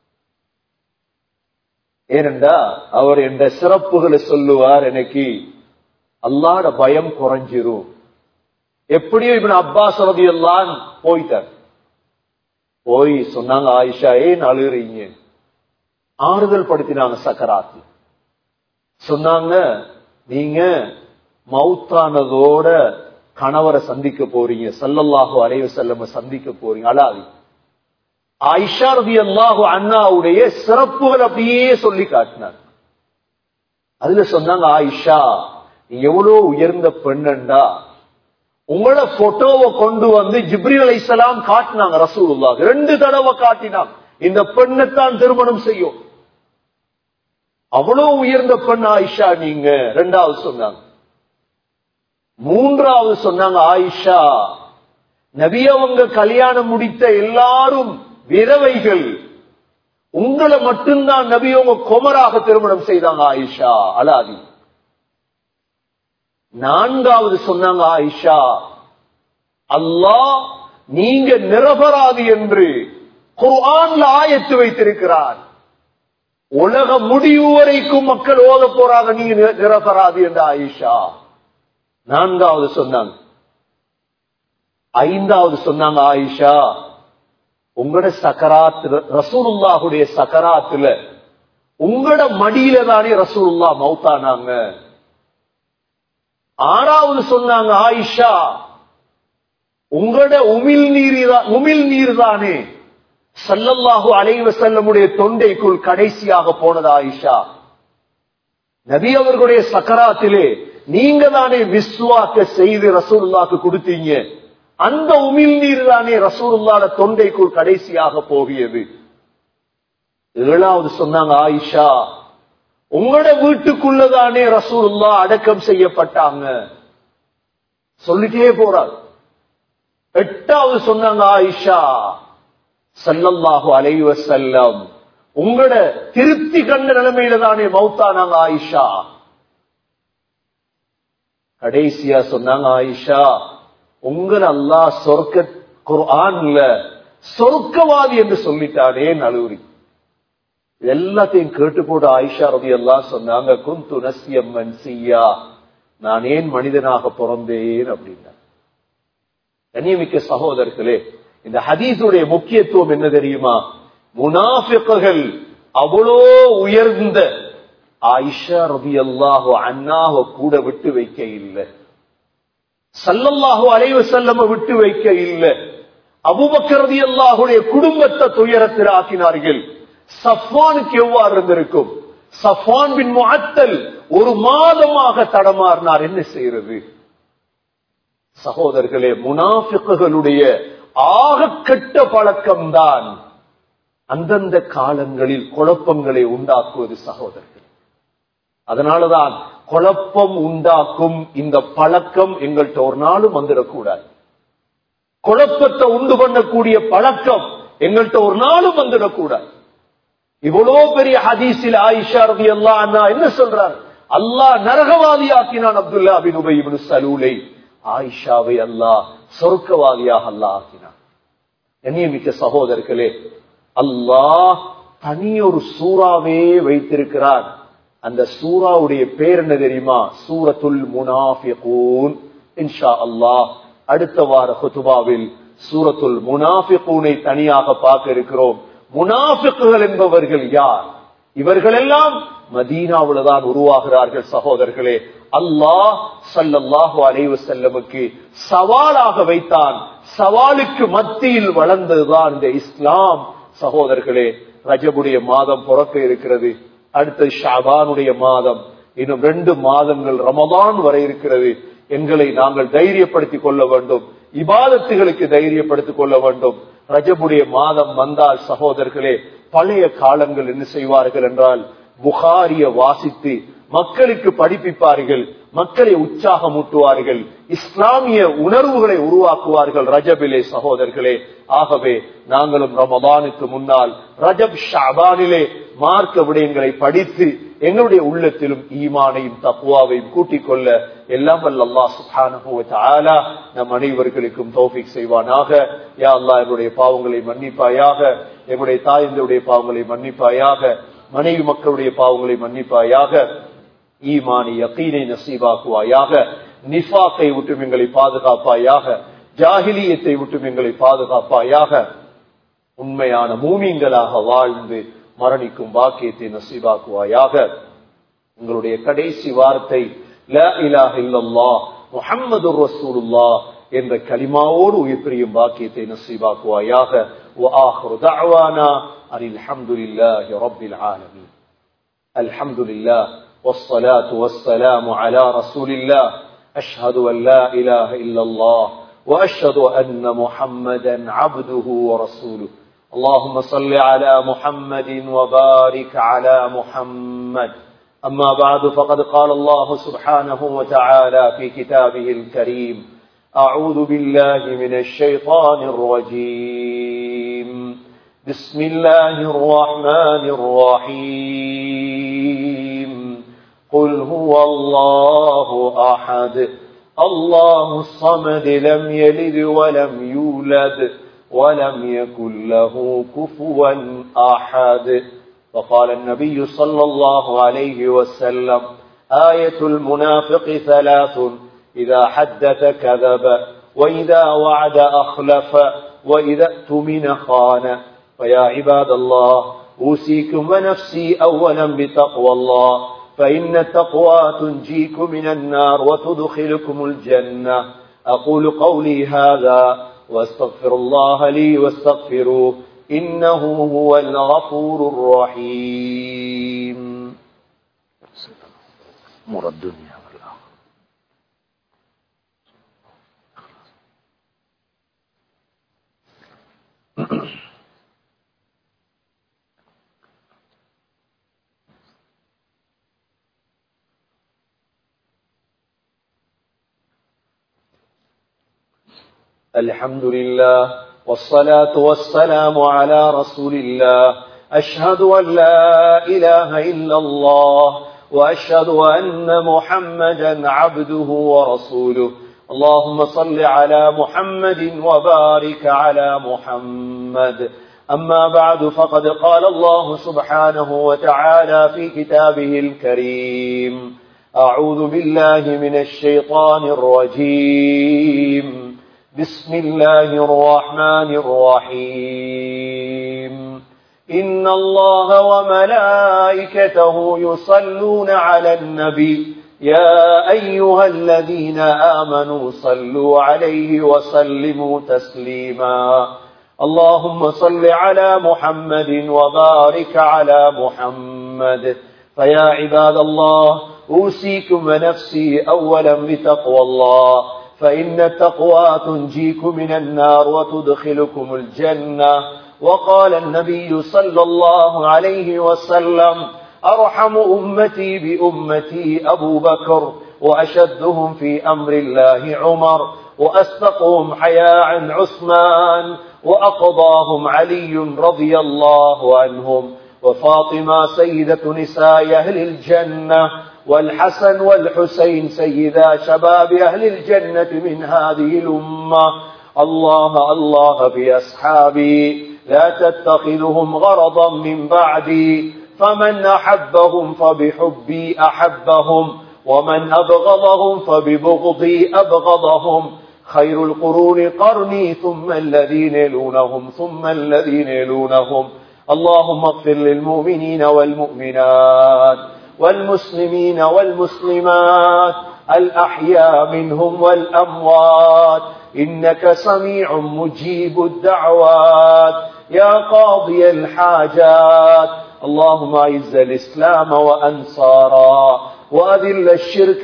ஏனென்றா அவர் என்ற சிறப்புகளை சொல்லுவார் எனக்கு அல்லாட பயம் குறைஞ்சிரும் எப்படியோ இவன் அப்பாஸ் ரதி எல்லாம் போயிட்டார் போய் சொன்னாங்க ஆயிஷா ஏன் அழுகிறீங்க ஆறுதல் படுத்தினாங்க சக்கராத்து சொன்னாங்க நீங்க மவுத்தானதோட கணவரை சந்திக்க போறீங்க சல்லல்லாஹு அலைவ செல்லம சந்திக்க போறீங்க அழாதி ஆயிஷா ரதி அல்லாஹு அண்ணாவுடைய சிறப்புகள் அப்படியே சொல்லி காட்டினார் அதுல சொன்னாங்க ஆயிஷா நீ எவ்வளவு உயர்ந்த பெண்ணண்டா உங்களோட போட்டோவை கொண்டு வந்து ஜிப்ரி அலைசலாம் காட்டினாங்க ரசூலுல்லாஹ் ரெண்டு தடவை காட்டினாங்க இந்த பெண்ணைத்தான் திருமணம் செய்யும் அவ்வளவு உயர்ந்த பெண் ஆயிஷா நீங்க ரெண்டாவது சொன்னாங்க மூன்றாவது சொன்னாங்க ஆயிஷா நபியவங்க கல்யாணம் முடித்த எல்லாரும் விரவைகள் உங்களை மட்டும்தான் நபியவங்க குமராக திருமணம் செய்தாங்க ஆயிஷா அலாதி நான்காவது சொன்னாங்க ஆயிஷா அல்லாஹ் நீங்க நிரபராதி என்று குர்ஆன்ல ஆயத்து வைத்திருக்கிறார் உலக முடிவு வரைக்கும் மக்கள் ஓத போறாங்க நீங்க நிரபராதி என்று ஆயிஷா நான்காவது சொன்னாங்க ஐந்தாவது சொன்னாங்க ஆயிஷா உங்களோட சக்கராத்து ரசூலுல்லாஹுடைய சக்கராத்துல உங்களோட மடியில தானே ரசூலுல்லா மௌத்தானாங்க ஆறாவது சொன்னாங்க ஆயிஷா உங்களோட உமிழ் நீர் உமிழ் நீர் தானே சல்லல்லாஹு அலைவ செல்லமுடைய தொண்டைக்குள் கடைசியாக போனது ஆயிஷா நபி அவர்களுடைய சக்கராத்திலே நீங்க தானே விஸ்வாக்க செய்து ரசூலுல்லாக்கு கொடுத்தீங்க அந்த உமிழ்நீர் தானே ரசூலுல்லாட தொண்டைக்குள் கடைசியாக போகியது ஏழாவது சொன்னாங்க ஆயிஷா உங்களோட வீட்டுக்குள்ளதானே ரசூலுல்லா அடக்கம் செய்யப்பட்டாங்க சொல்லிட்டே போறார் எட்டாவது சொன்னாங்க ஆயிஷா சல்லல்லாஹு அலைவ செல்லம் உங்களோட திருப்தி கண்ட நிலைமையில தானே மௌத்தானாங்க ஆயிஷா கடைசியா சொன்னாங்க ஆயிஷா உங்களை அல்லாஹ் சொர்க்க குர்ஆன்ல சொர்க்கவாதி என்று சொல்லிட்டானே நலுரி எல்லாத்தையும் கேட்டு போட்டு ஆயிஷா ரவி எல்லாம் சொன்னாங்க குந்து நசியம் மன்சியா நான் ஏன் மனிதனாக பிறந்தேன் அப்படின்னா கண்ணியமிக்க சகோதரர்களே இந்த ஹதீஸுடைய முக்கியத்துவம் என்ன தெரியுமா முனாஃபிக்குகள் அவ்வளோ உயர்ந்த ஆயிஷா ரபி அல்லாஹோ அண்ணாஹோ கூட விட்டு வைக்க இல்லை சல்லல்லாஹோ அலைவ செல்லம விட்டு வைக்க இல்லை அபுபக்கரதி அல்லாஹுடைய குடும்பத்தை துயரத்தில் ஆக்கினார்கள் சஃபானுக்கு எவ்வாறு இருந்திருக்கும் சஃபான் பின் முஅத்தல் ஒரு மாதமாக தடமாறினார் என்ன செய்யறது சகோதரர்களே முனாஃபிக்குகளுடைய ஆக கெட்ட பழக்கம்தான் அந்தந்த காலங்களில் குழப்பங்களை உண்டாக்குவது சகோதரர்கள் அதனாலதான் குழப்பம் உண்டாக்கும் இந்த பழக்கம் எங்கள்கிட்ட ஒரு நாளும் வந்துடக்கூடாது குழப்பத்தை உண்டு பண்ணக்கூடிய பழக்கம் எங்கள்கிட்ட ஒரு நாளும் வந்துடக்கூடாது இவ்வளவு பெரிய ஹதீஸில் ஆயிஷா ரவி அல்லா அண்ணா என்ன சொல்றார் அல்லாஹ் நரகவாதி ஆக்கினான் அப்துல்லா பின் உபை இப்னு சலூலை ஆயிஷாவை அல்லாஹ் சொர்க்கவாதியாக அல்லாஹ் ஆக்கினான் கண்ணியமிக்க சகோதரர்களே அல்லாஹ் தனி ஒரு சூறாவே வைத்திருக்கிறார் அந்த சூறாவுடைய பேர் என்ன தெரியுமா சூரத்துல் முனாஃபிகூன் இன்ஷா அல்லாஹ் அடுத்த வார குத்துபாவில் சூரத்துல் முனாஃபிகூனை தனியாக பார்க்க இருக்கிறோம் முனாஃபிக்குகள் என்பவர்கள் யார் இவர்கள் எல்லாம் மதீனாவுல தான் உருவாகிறார்கள் சகோதரர்களே அல்லாஹ் சல்லல்லாஹு அலைவு செல்லமுக்கு சவாலாக வைத்தான் சவாலுக்கு மத்தியில் வளர்ந்ததுதான் இந்த இஸ்லாம் சகோதரர்களே ரஜபுடைய மாதம் பிறக்க இருக்கிறது அடுத்து ஷாபானுடைய மாதம் இன்னும் ரெண்டு மாதங்கள் ரமதான் வரை இருக்கிறது எங்களை நாங்கள் தைரியப்படுத்திக் கொள்ள வேண்டும் இபாதத்துகளுக்கு தைரியப்படுத்திக் கொள்ள வேண்டும் ரஜபுடைய மாதம் வந்தால் சகோதரர்களே பழைய காலங்கள் என்ன செய்வார்கள் என்றால் புகாரிய வாசித்து மக்களுக்கு படிப்பிப்பார்கள் மக்களை உற்சாகமூட்டுவார்கள் இஸ்லாமிய உணர்வுகளை உருவாக்குவார்கள் ரஜபிலே சகோதரர்களே ஆகவே நாங்களும் ரமதானுக்கு முன்னால் ரஜப் ஷாபானிலே மார்க்க விடயங்களை படித்து எங்களுடைய உள்ளத்திலும் ஈமானையும் தப்புவாவையும் கூட்டிக் கொள்ள எல்லாம் வல்ல அல்லாஹ் சுப்ஹானஹு வ தஆலா நம் அனைவர்களுக்கும் தௌஃபீக் செய்வானாக யா அல்லாஹ் என்னுடைய பாவங்களை மன்னிப்பாயாக எங்களுடைய தாயந்தருடைய பாவங்களை மன்னிப்பாயாக மனைவி மக்களுடைய பாவங்களை மன்னிப்பாயாக ஈமானி யக்கீனை நசீபாக்குவாயாக நிஃபாக்கை விட்டும் எங்களை பாதுகாப்பாயாக ஜாகிலியத்தை விட்டும் எங்களை பாதுகாப்பாயாக உண்மையான மூமிங்களாக வாழ்ந்து மரணிக்கும் பாக்கியத்தை நசீபாக்குவாயாக உங்களுடைய கடைசி வார்த்தை லா இலாஹ இல்லல்லாஹ் முஹம்மது ரசூலுல்லாஹ் என்ற கலிமாவோடு உயிர் பிரியும் பாக்கியத்தை நசீபாக்குவாயாக وآخر دعوانا أن الحمد لله رب العالمين الحمد لله والصلاة والسلام على رسول الله أشهد أن لا إله إلا الله وأشهد أن محمدا عبده ورسوله اللهم صل على محمد وبارك على محمد أما بعد فقد قال الله سبحانه وتعالى في كتابه الكريم أعوذ بالله من الشيطان الرجيم بسم الله الرحمن الرحيم قل هو الله أحد الله الصمد لم يلد ولم يولد ولم يكن له كفوا أحد وقال النبي صلى الله عليه وسلم آية المنافق ثلاث إذا حدث كذب وإذا وعد أخلف وإذا اؤتمن خان فيا عباد الله أوصيكم ونفسي أولا بتقوى الله فإن التقوى تنجيكم من النار وتدخلكم الجنة أقول قولي هذا واستغفر الله لي واستغفروه إنه هو الغفور الرحيم أمور الدنيا والآخرة الحمد لله والصلاة والسلام على رسول الله أشهد أن لا إله إلا الله وأشهد أن محمدا عبده ورسوله اللهم صل على محمد وبارك على محمد أما بعد فقد قال الله سبحانه وتعالى في كتابه الكريم أعوذ بالله من الشيطان الرجيم بسم الله الرحمن الرحيم إن الله وملائكته يصلون على النبي يا أيها الذين آمنوا صلوا عليه وسلموا تسليما اللهم صل على محمد وبارك على محمد فيا عباد الله أوصيكم ونفسي أولا بتقوى الله فإن التقوى تنجيكم من النار وتدخلكم الجنة وقال النبي صلى الله عليه وسلم أرحم أمتي بأمتي أبو بكر وأشدهم في أمر الله عمر وأسبقهم حياء عثمان وأقضاهم علي رضي الله عنهم وفاطمة سيدة نساء أهل الجنة والحسن والحسين سيدا شباب أهل الجنة من هذه الأمة الله الله في أصحابي لا تتخذهم غرضا من بعدي فمن أحبهم فبحبي أحبهم ومن أبغضهم فببغضي أبغضهم خير القرون قرني ثم الذين يلونهم ثم الذين يلونهم اللهم اغفر للمؤمنين والمؤمنات والمسلمين والمسلمات الأحياء منهم والأموات إنك سميع مجيب الدعوات يا قاضي الحاجات اللهم أعز الإسلام وأنصارا وأذل الشرك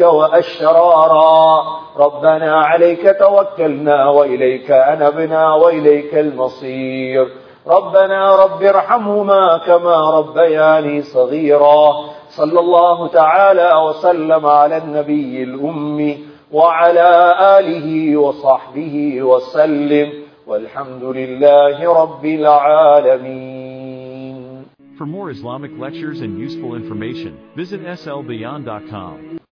وأشرارا ربنا عليك توكلنا وإليك أنبنا وإليك المصير ربنا رب ارحمهما كما ربياني صغيرا صلى الله تعالى وسلم على النبي الأمي وعلى آله وصحبه وسلم والحمد لله رب العالمين For more Islamic lectures and useful information, visit slbeyond.com.